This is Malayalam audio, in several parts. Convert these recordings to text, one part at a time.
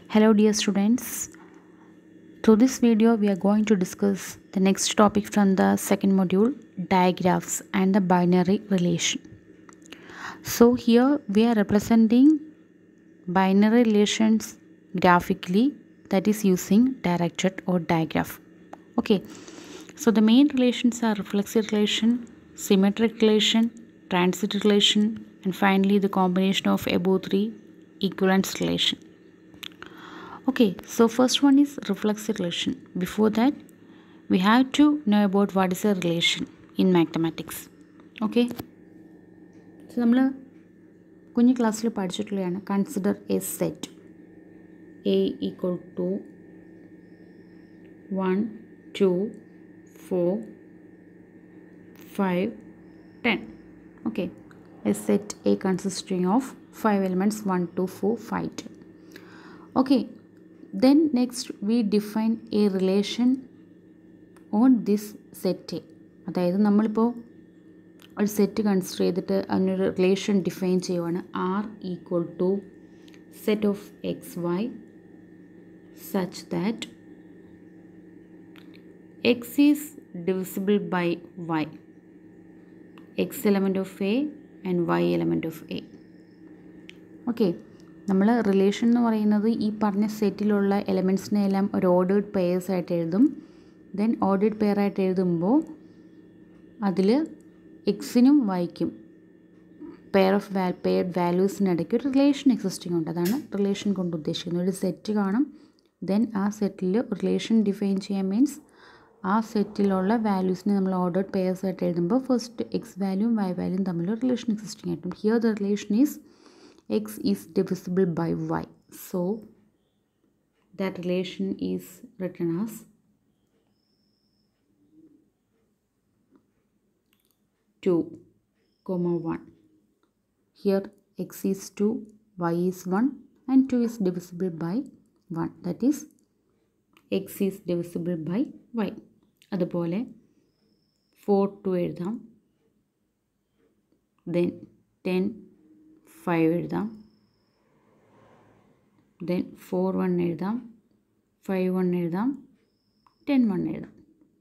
Hello dear students. Through this video we are going to discuss the next topic from the second module digraphs and the binary relation. So here we are representing binary relations graphically that is using directed or digraph. Okay. So the main relations are reflexive relation, symmetric relation, transit relation and finally the combination of above three equivalence relation. Okay, so first one is reflexive relation. Before that, we have to know about what is a relation in mathematics. Okay, so നമ്മൾ കുഞ്ഞു ക്ലാസ്സിൽ പഠിച്ചിട്ടുള്ളതാണ് consider a set A equal to one two four five ten okay a set a consisting of five elements 1 2 4 5 10 okay then next we define a relation on this set a അതായത് നമ്മളിപ്പോൾ ഒരു സെറ്റ് കൺസിഡർ ചെയ്തിട്ട് അതിനൊരു റിലേഷൻ ഡിഫൈൻ ചെയ്യുവാണ് R equal to set of x y such that x is divisible by y x element of A and y element of A okay നമ്മൾ റിലേഷൻ എന്ന് പറയുന്നത് ഈ പറഞ്ഞ സെറ്റിലുള്ള എലമെൻസിനെ എല്ലാം ഒരു ഓർഡേഡ് പെയേഴ്സ് ആയിട്ട് എഴുതും ദെൻ ഓർഡേഡ് പെയർ ആയിട്ട് എഴുതുമ്പോൾ അതിൽ എക്സിനും വൈക്കും പെയർ ഓഫ് വാൽ പെയർഡ് വാല്യൂസിനിടയ്ക്ക് ഒരു റിലേഷൻ എക്സിസ്റ്റിംഗ് ഉണ്ട് അതാണ് റിലേഷൻ കൊണ്ട് ഉദ്ദേശിക്കുന്നത് ഒരു സെറ്റ് കാണും ദെൻ ആ സെറ്റിൽ റിലേഷൻ ഡിഫൈൻ ചെയ്യാൻ മീൻസ് ആ സെറ്റിലുള്ള വാല്യൂസിനെ നമ്മൾ ഓർഡേഡ് പെയേഴ്സ് ആയിട്ട് എഴുതുമ്പോൾ ഫസ്റ്റ് എക്സ് വാല്യൂവും വൈ വാല്യൂവും തമ്മിൽ റിലേഷൻ എക്സിസ്റ്റിംഗ് ആയിട്ടും here the relation is x is divisible by y so that relation is written as two comma one here x is two y is one and two is divisible by one that is x is divisible by y അതുപോലെ ഫോർ ടു എഴുതാം ദെൻ ടെൻ ഫൈവ് എഴുതാം ദെൻ ഫോർ വൺ എഴുതാം ഫൈവ് വൺ എഴുതാം ടെൻ വൺ എഴുതാം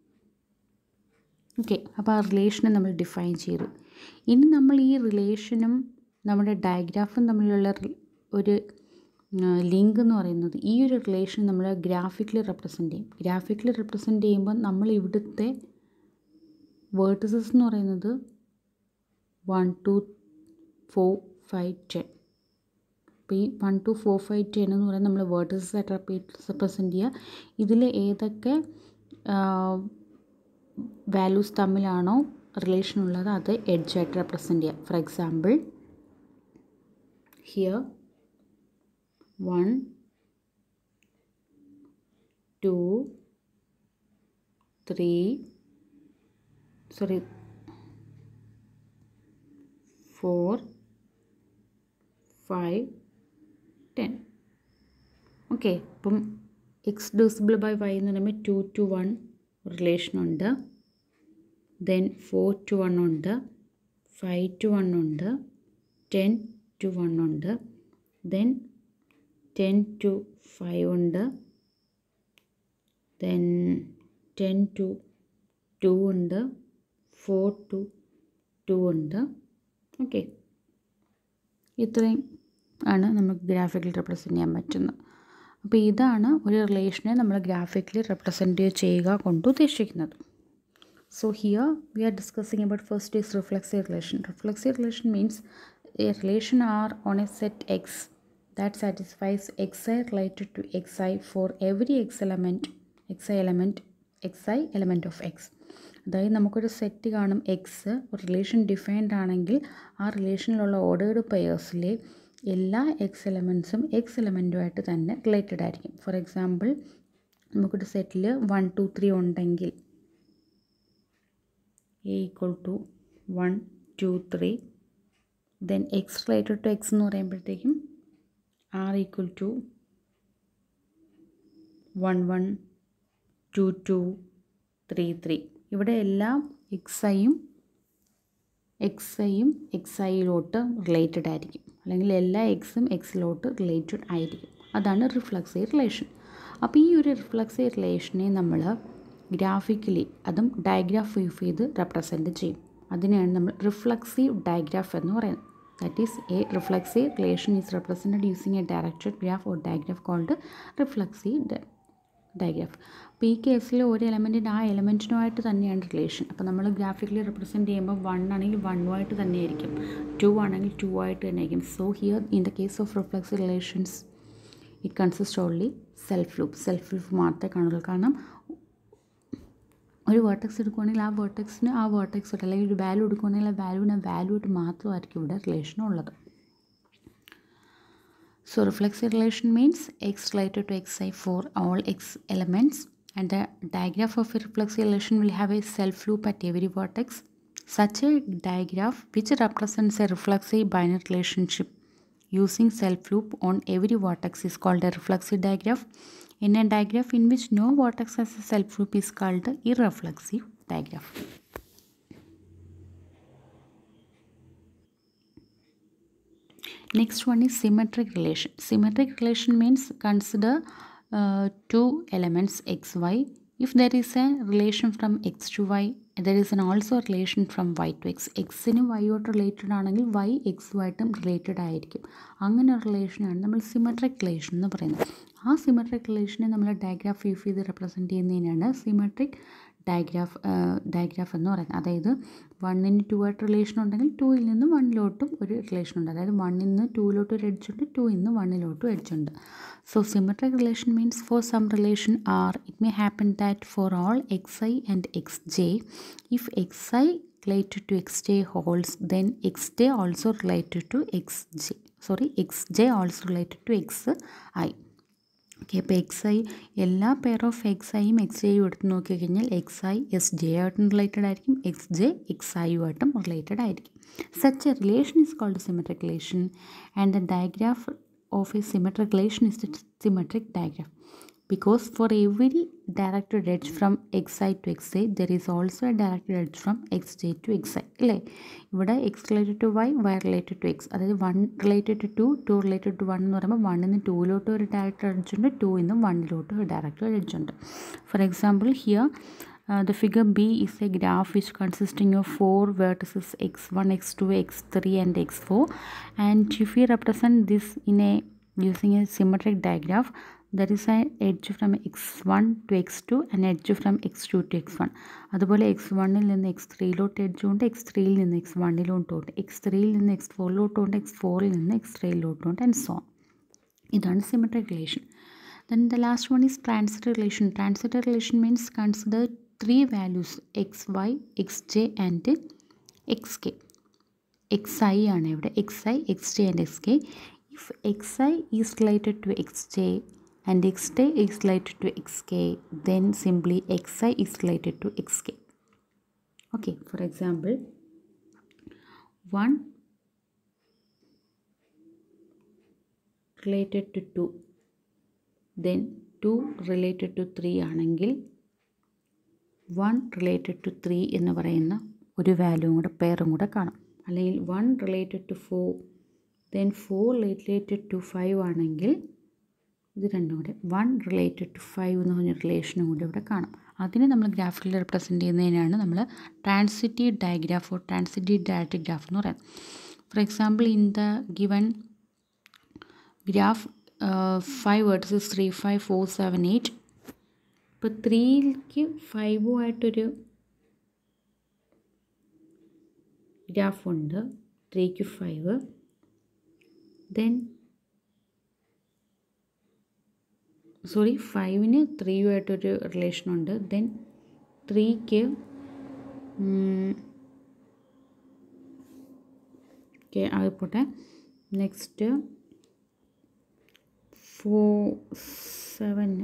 ഓക്കെ അപ്പോൾ ആ റിലേഷനെ നമ്മൾ ഡിഫൈൻ ചെയ്തു ഇനി നമ്മൾ ഈ റിലേഷനും നമ്മുടെ ഡയഗ്രാഫും തമ്മിലുള്ള ഒരു ലിങ്ക് എന്ന് പറയുന്നത് ഈ ഒരു റിലേഷൻ നമ്മൾ ഗ്രാഫിക്കലി റെപ്രസെൻ്റ് ചെയ്യും ഗ്രാഫിക്കലി റെപ്രസെൻ്റ് ചെയ്യുമ്പോൾ നമ്മൾ ഇവിടുത്തെ വേർട്ടസസ് എന്ന് പറയുന്നത് one two four five ten അപ്പോൾ ഈ one two four five ten എന്ന് പറയുന്നത് നമ്മൾ വേർട്ടസസ് ആയിട്ട് റെപ്രസെൻ്റ് ചെയ്യുക ഇതിൽ ഏതൊക്കെ വാല്യൂസ് തമ്മിലാണോ റിലേഷൻ ഉള്ളത് അത് എഡ്ജായിട്ട് റെപ്രസെൻ്റ് ചെയ്യുക for example here one two three sorry four five ten okay അപ്പം എക്സ് ഡിവിസിബിൾ ബൈ വൈ എന്ന് പറയുമ്പോൾ ടു ടു വൺ റിലേഷൻ ഉണ്ട് ദെൻ ഫോർ ടു വൺ ഉണ്ട് ഫൈവ് ടു വൺ ഉണ്ട് ടെൻ ടു വൺ ഉണ്ട് ദെൻ ടെൻ ടു ഫൈവ് ഉണ്ട് ദെൻ ടെൻ ടു ടു ഉണ്ട് ഫോർ ടു ടു ഉണ്ട് ഓക്കെ ഇത്രയും ആണ് നമുക്ക് ഗ്രാഫിക്കലി റെപ്രസെൻ്റ് ചെയ്യാൻ പറ്റുന്നത് അപ്പോൾ ഇതാണ് ഒരു റിലേഷനെ നമ്മൾ ഗ്രാഫിക്കലി റെപ്രസെൻ്റ് ചെയ്യുക കൊണ്ട് ഉദ്ദേശിക്കുന്നത് so here we are discussing about first is reflexive relation reflexive relation means a relation R on a set X that satisfies xi related to xi for every x element xi element xi element of x അതായത് നമുക്കൊരു സെറ്റ് കാണും എക്സ് ഒരു റിലേഷൻ ഡിഫൈൻഡ് ആണെങ്കിൽ ആ റിലേഷനിലുള്ള ഓർഡേർഡ് പെയേഴ്സിലെ എല്ലാ എക്സ് എലമെൻസും എക്സ് എലമെൻറ്റുമായിട്ട് തന്നെ റിലേറ്റഡ് ആയിരിക്കും ഫോർ എക്സാമ്പിൾ നമുക്കൊരു സെറ്റിൽ വൺ ടു ത്രീ ഉണ്ടെങ്കിൽ A equal to one two three then x related to x എന്ന് പറയുമ്പോഴത്തേക്കും R equal to one one two two three three ഇവിടെ എല്ലാം എക്സ് ഐയും എക്സ് ഐയും എക്സ് ഐയിലോട്ട് റിലേറ്റഡ് ആയിരിക്കും അല്ലെങ്കിൽ എല്ലാ എക്സും എക്സിലോട്ട് റിലേറ്റഡ് ആയിരിക്കും അതാണ് റിഫ്ലക്സീവ് റിലേഷൻ അപ്പോൾ ഈ ഒരു റിഫ്ലക്സീവ് റിലേഷനെ നമ്മൾ ഗ്രാഫിക്കലി അതും ഡയഗ്രാഫ് യൂസ് ചെയ്ത് റെപ്രസെൻറ്റ് ചെയ്യും അതിനെയാണ് നമ്മൾ റിഫ്ലക്സീവ് ഡയഗ്രാഫ് എന്ന് പറയുന്നത് that is a reflexive relation is represented using a directed graph or digraph called reflexive digraph അപ്പോൾ ഈ കേസിൽ ഒരു എലമെൻറ്റിൻ്റെ ആ എലമെൻറ്റിനുമായിട്ട് തന്നെയാണ് റിലേഷൻ അപ്പോൾ നമ്മൾ ഗ്രാഫിക്കലി റെപ്രസെൻറ്റ് ചെയ്യുമ്പോൾ വൺ ആണെങ്കിൽ വണ്ണുമായിട്ട് തന്നെയായിരിക്കും ടു ആണെങ്കിൽ ടു ആയിട്ട് തന്നെയായിരിക്കും so here in the case of reflexive relations it consist only self loop self loop മാത്രമേ കാണുള്ളൂ കാരണം ഒരു വേർട്ടെക്സ് എടുക്കുകയാണെങ്കിൽ ആ വേർട്ടെക്സിന് ആ വേർട്ടെക്സ് ആയിട്ട് അല്ലെങ്കിൽ ഒരു വാല്യൂ എടുക്കുകയാണെങ്കിൽ ആ വാല്യൂവിന് ആ വാല്യൂ ആയിട്ട് മാത്രമായിരിക്കും ഇവിടെ റിലേഷൻ ഉള്ളത് So reflexive relation means x related to xi for all x elements and the diagraph of a reflexive relation will have a self loop at every vertex. Such a diagraph which represents a reflexive binary relationship using self loop on every vertex is called a reflexive diagraph. In a diagraph in which no vertex has a self loop is called irreflexive diagraph. Next one is symmetric relation. Symmetric relation means consider uh, two elements x, y. If there is a relation from x to y, there is an also relation from y to x. എക്സിന് വൈയോട്ട് റിലേറ്റഡ് ആണെങ്കിൽ വൈ എക്സുമായിട്ടും റിലേറ്റഡ് ആയിരിക്കും അങ്ങനെ ഒരു റിലേഷനാണ് നമ്മൾ സിമെട്രിക് റിലേഷൻ എന്ന് പറയുന്നത് ആ സിമെട്രിക് റിലേഷനെ നമ്മൾ ഡയഗ്രാഫ് യൂസ് ചെയ്ത് റെപ്രസെൻറ്റ് ചെയ്യുന്നതിനാണ് സിമെട്രിക് ഡയഗ്രാഫ് ഡയഗ്രാഫ് എന്ന് പറയുന്നത് അതായത് വണ്ണിന് ടു ആയിട്ട് റിലേഷൻ ഉണ്ടെങ്കിൽ ടൂയിൽ നിന്ന് വണ്ണിലോട്ടും ഒരു റിലേഷൻ ഉണ്ട് അതായത് വണ്ണിൽ നിന്ന് ടൂയിലോട്ട് ഒരു എഡ്ജ് ഉണ്ട് ടൂയിൽ നിന്ന് വണ്ണിലോട്ടും എഡ്ജ് ഉണ്ട് so symmetric relation means for some relation R it may happen that for all x i and x j if x i related to xj holds then xj also related to xj sorry xj also related to xi okay അപ്പോൾ എക്സ് ഐ എല്ലാ പെയർ ഓഫ് എക്സ് ഐയും എക്സ് ജെയും എടുത്ത് നോക്കിക്കഴിഞ്ഞാൽ എക്സ് ഐ എസ് ജെ ആയിട്ടും റിലേറ്റഡ് ആയിരിക്കും എക്സ് ജെ എക്സ് ഐയുമായിട്ടും റിലേറ്റഡ് ആയിരിക്കും such a relation is called symmetric relation and the digraph of a symmetric relation is the symmetric digraph because for every directed edge from xi to xi there is also a directed edge from xj to xi അല്ലേ ഇവിടെ x related to y y related to x അതായത് one related to two two related to one എന്ന് പറയുമ്പോൾ വണ്ണിൽ നിന്ന് ടൂയിലോട്ട് ഒരു ഡയറക്റ്റ് എഡ്ജ് ഉണ്ട് ടൂയിൽ നിന്ന് വണ്ണിലോട്ട് ഒരു ഡയറക്റ്റ് എഡ്ജ് ഉണ്ട് for example here the figure B is a graph which consisting of four vertices x1, x2, x3 and x4 and if we represent this in a using a symmetric diagraph there is an edge from x1 to x2 and edge from x2 to x1 അതുപോലെ എക്സ് വണ്ണിൽ നിന്ന് എക്സ് ത്രീയിലോട്ട് എഡ്ജും ഉണ്ട് എക്സ് ത്രീയിൽ നിന്ന് എക്സ് വണ്ണിലോട്ടും ഉണ്ട് എക്സ് ത്രീയിൽ നിന്ന് എക്സ് ഫോറിലോട്ടും ഉണ്ട് എക്സ് ഫോറിൽ നിന്ന് എക്സ് ത്രീയിലോട്ടും ഉണ്ട് ആൻഡ് സോ ഇതാണ് symmetric relation then the last one is transitive relation transitive relation means consider three values x y xj and xk xi ആണ് ഇവിടെ xi xj and xk if xi is related to xj and xj is related to xk then simply xi is related to xk okay for example 1 related to 2 then 2 related to 3 ആണെങ്കിൽ 1 related to 3 എന്ന് പറയുന്ന ഒരു വാല്യൂവും കൂടെ പെയറും കൂടെ കാണും അല്ലെങ്കിൽ 1 related to 4 then 4 related to 5 ആണെങ്കിൽ ഇത് രണ്ടും കൂടെ 1 related to 5 എന്ന് പറഞ്ഞ റിലേഷനും കൂടി ഇവിടെ കാണും അതിനെ നമ്മൾ ഗ്രാഫിൽ റെപ്രസെൻറ്റ് ചെയ്യുന്നതിനാണ് നമ്മൾ transitive digraph or transitive direct graph എന്ന് പറയുന്നത് for example in the given graph five vertices three five four seven eight ഇപ്പോൾ ത്രീക്ക് ഫൈവുമായിട്ടൊരു ഗ്രാഫുണ്ട് ത്രീക്ക് ഫൈവ് ദെൻ സോറി ഫൈവിന് ത്രീയുമായിട്ടൊരു റിലേഷനുണ്ട് ദെൻ ത്രീക്ക് ഓക്കെ അത് പോട്ടെ നെക്സ്റ്റ് ഫോർ സെവന്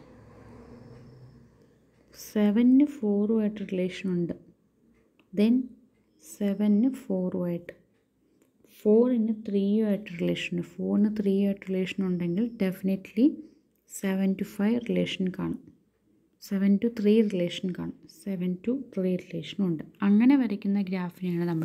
സെവന് ഫോറുമായിട്ട് റിലേഷനുണ്ട് ദെൻ സെവന് ഫോറുമായിട്ട് ഫോറിന് ത്രീയുമായിട്ട് റിലേഷനുണ്ട് ഫോറിന് ത്രീയുമായിട്ട് റിലേഷൻ ഉണ്ടെങ്കിൽ definitely seven to five relation കാണും സെവൻ ടു ത്രീ റിലേഷൻ കാണും സെവൻ ടു ത്രീ റിലേഷനും ഉണ്ട് അങ്ങനെ വരയ്ക്കുന്ന ഗ്രാഫിനെയാണ് നമ്മൾ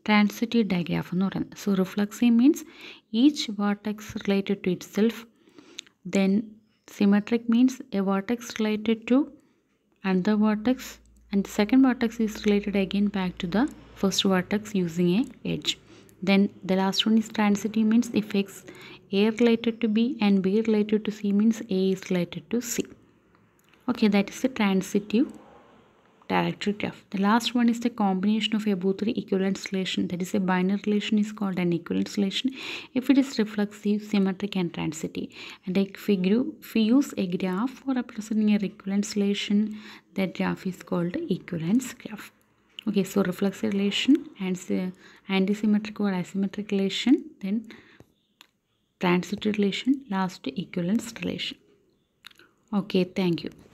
ട്രാൻസിറ്റീവ് ഡയഗ്രാഫ് എന്ന് പറയുന്നത് so reflexive means each vertex related to itself then symmetric means a vertex related to another vertex and the second vertex is related again back to the first vertex using a edge then the last one is transitive means if x a related to b and b related to c means a is related to c okay that is the transitive directory graph the last one is the combination of above three equivalence relation that is a binary relation is called an equivalence relation if it is reflexive symmetric and transitive and if we, group, if we use a graph for representing a equivalence relation that graph is called equivalence graph okay so reflexive relation and anti-symmetric or asymmetric relation then transitive relation last equivalence relation okay thank you